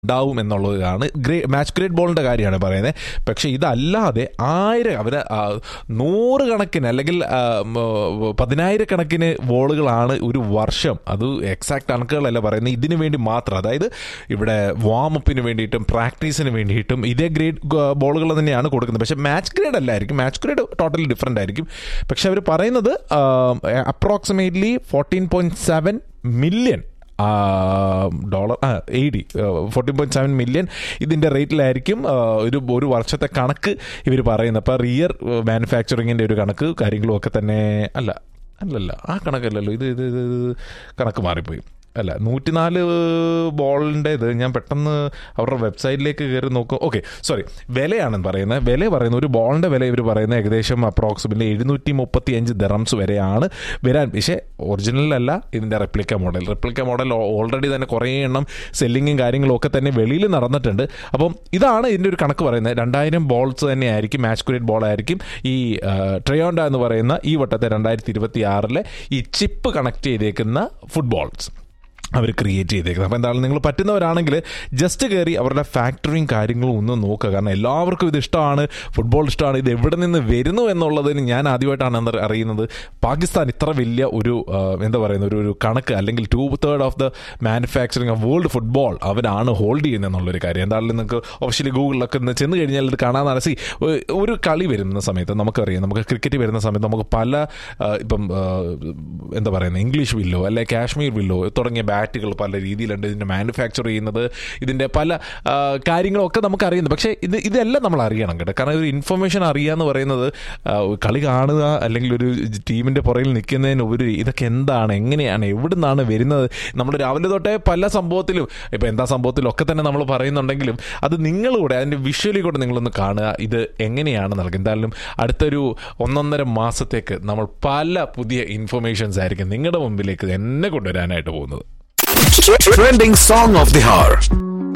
ഉണ്ടാവും എന്നുള്ളതാണ് grey match grade ബോളിന്റെ കാര്യമാണ് പറയുന്നത് പക്ഷെ ഇതല്ലാതെ ആയിരം അവർ നൂറുകണക്കിന് അല്ലെങ്കിൽ ആ, മ, പതിനായിരക്കണക്കിന് ബോളുകളാണ് ഒരു വർഷം അത് എക്സാക്ട് കണക്കുകളല്ല പറയുന്നത് ഇതിനു വേണ്ടി മാത്രം അതായത് ഇവിടെ വാമപ്പിന് വേണ്ടിയിട്ടും പ്രാക്ടീസിന് വേണ്ടിയിട്ടും ഇതേ ഗ്രേഡ് ബോളുകൾ തന്നെയാണ് കൊടുക്കുന്നത് പക്ഷെ മാച്ച് ഗ്രേഡ് അല്ലായിരിക്കും മാച്ച് ഗ്രേഡ് ടോട്ടലി ഡിഫറെൻ്റ് ആയിരിക്കും പക്ഷെ അവർ പറയുന്നത് approximately fourteen point seven million dollar ആ eighty fourteen point seven million ഇതിൻ്റെ റേറ്റിലായിരിക്കും ആ, ഒരു ഒരു വർഷത്തെ കണക്ക് ഇവർ പറയുന്നത് അപ്പോൾ റിയർ മാനുഫാക്ചറിങ്ങിൻ്റെ ഒരു കണക്ക് കാര്യങ്ങളും ഒക്കെ തന്നെ അല്ല അല്ലല്ല ആ കണക്കല്ലല്ലോ ഇത് ഇത് ഇത് ഇത് കണക്ക് മാറിപ്പോയി അല്ല നൂറ്റിനാല് ബോളിൻ്റെ ഇത് ഞാൻ പെട്ടെന്ന് അവരുടെ വെബ്സൈറ്റിലേക്ക് കയറി നോക്കും ഓക്കെ സോറി വിലയാണ് പറയുന്നത് വില പറയുന്നത് ഒരു ബോളിൻ്റെ വില ഇവർ പറയുന്നത് ഏകദേശം അപ്രോക്സിമറ്റ്ലി എഴുന്നൂറ്റി മുപ്പത്തി അഞ്ച് ദറംസ് വരെയാണ് വരാൻ പക്ഷേ ഒറിജിനലല്ല ഇതിൻ്റെ replica model replica model already തന്നെ കുറേ എണ്ണം സെല്ലിങ്ങും കാര്യങ്ങളും ഒക്കെ തന്നെ വെളിയിൽ നടന്നിട്ടുണ്ട് അപ്പം ഇതാണ് ഇതിൻ്റെ ഒരു കണക്ക് പറയുന്നത് രണ്ടായിരം ബോൾസ് തന്നെ ആയിരിക്കും മാച്ച് കുരേറ്റ് ബോൾ ആയിരിക്കും ഈ ട്രയോണ്ട എന്ന് പറയുന്ന ഈ വട്ടത്തെ രണ്ടായിരത്തി ഇരുപത്തി ആറിലെ ഈ ചിപ്പ് കണക്ട് ചെയ്തേക്കുന്ന ഫുട്ബോൾസ് അവർ ക്രിയേറ്റ് ചെയ്തേക്കുന്നത് അപ്പോൾ എന്താണ് നിങ്ങൾ പറ്റുന്നവരാണെങ്കിൽ ജസ്റ്റ് കയറി അവരുടെ ഫാക്ടറിയും കാര്യങ്ങളും ഒന്ന് നോക്കുക കാരണം എല്ലാവർക്കും ഇത് ഇഷ്ടമാണ് ഫുട്ബോൾ ഇഷ്ടമാണ് ഇത് എവിടെ നിന്ന് വരുന്നു എന്നുള്ളതിന് ഞാൻ ആദ്യമായിട്ടാണ് എന്താ അറിയുന്നത് പാകിസ്ഥാൻ ഇത്ര വലിയ ഒരു ആ, എന്താ പറയുന്ന ഒരു ഒരു കണക്ക് അല്ലെങ്കിൽ two third of the manufacturing of world football അവരാണ് ഹോൾഡ് ചെയ്യുന്നത് എന്നുള്ളൊരു കാര്യം എന്തായാലും നിങ്ങൾക്ക് ഒഫീഷ്യലി ഗൂഗിളിലൊക്കെ ഒന്ന് ചെന്ന് കഴിഞ്ഞാൽ ഇത് കാണാൻ നടത്തി ഒരു കളി വരുന്ന സമയത്ത് നമുക്കറിയാം നമുക്ക് ക്രിക്കറ്റ് വരുന്ന സമയത്ത് നമുക്ക് പല ആ, ഇപ്പം ആ, എന്താ പറയുന്നത് ഇംഗ്ലീഷ് വില്ലോ അല്ലെ കാശ്മീർ വില്ലോ തുടങ്ങിയ ബാറ്റുകൾ പല രീതിയിലുണ്ട് ഇതിൻ്റെ മാനുഫാക്ചർ ചെയ്യുന്നത് ഇതിൻ്റെ പല ആ, കാര്യങ്ങളൊക്കെ നമുക്ക് അറിയുന്നു പക്ഷേ ഇത് ഇതെല്ലാം നമ്മൾ അറിയണം കേട്ടോ കാരണം ഒരു ഇൻഫർമേഷൻ അറിയുക എന്ന് പറയുന്നത് ആ, കളി കാണുക അല്ലെങ്കിൽ ഒരു ടീമിൻ്റെ പുറകിൽ നിൽക്കുന്നതിനുപരി ഇതൊക്കെ എന്താണ് എങ്ങനെയാണ് എവിടെ നിന്നാണ് വരുന്നത് നമ്മൾ രാവിലെ തൊട്ടേ പല സംഭവത്തിലും ഇപ്പം എന്താ സംഭവത്തിലൊക്കെ തന്നെ നമ്മൾ പറയുന്നുണ്ടെങ്കിലും അത് നിങ്ങളൂടെ അതിൻ്റെ വിഷ്വലി കൂടെ നിങ്ങളൊന്ന് കാണുക ഇത് എങ്ങനെയാണ് നൽകുക എന്തായാലും അടുത്തൊരു ഒന്നൊന്നര മാസത്തേക്ക് നമ്മൾ പല പുതിയ ഇൻഫർമേഷൻസ് ആയിരിക്കും നിങ്ങളുടെ മുമ്പിലേക്ക് എന്നെ കൊണ്ടുവരാനായിട്ട് പോകുന്നത് Trending song of the hour.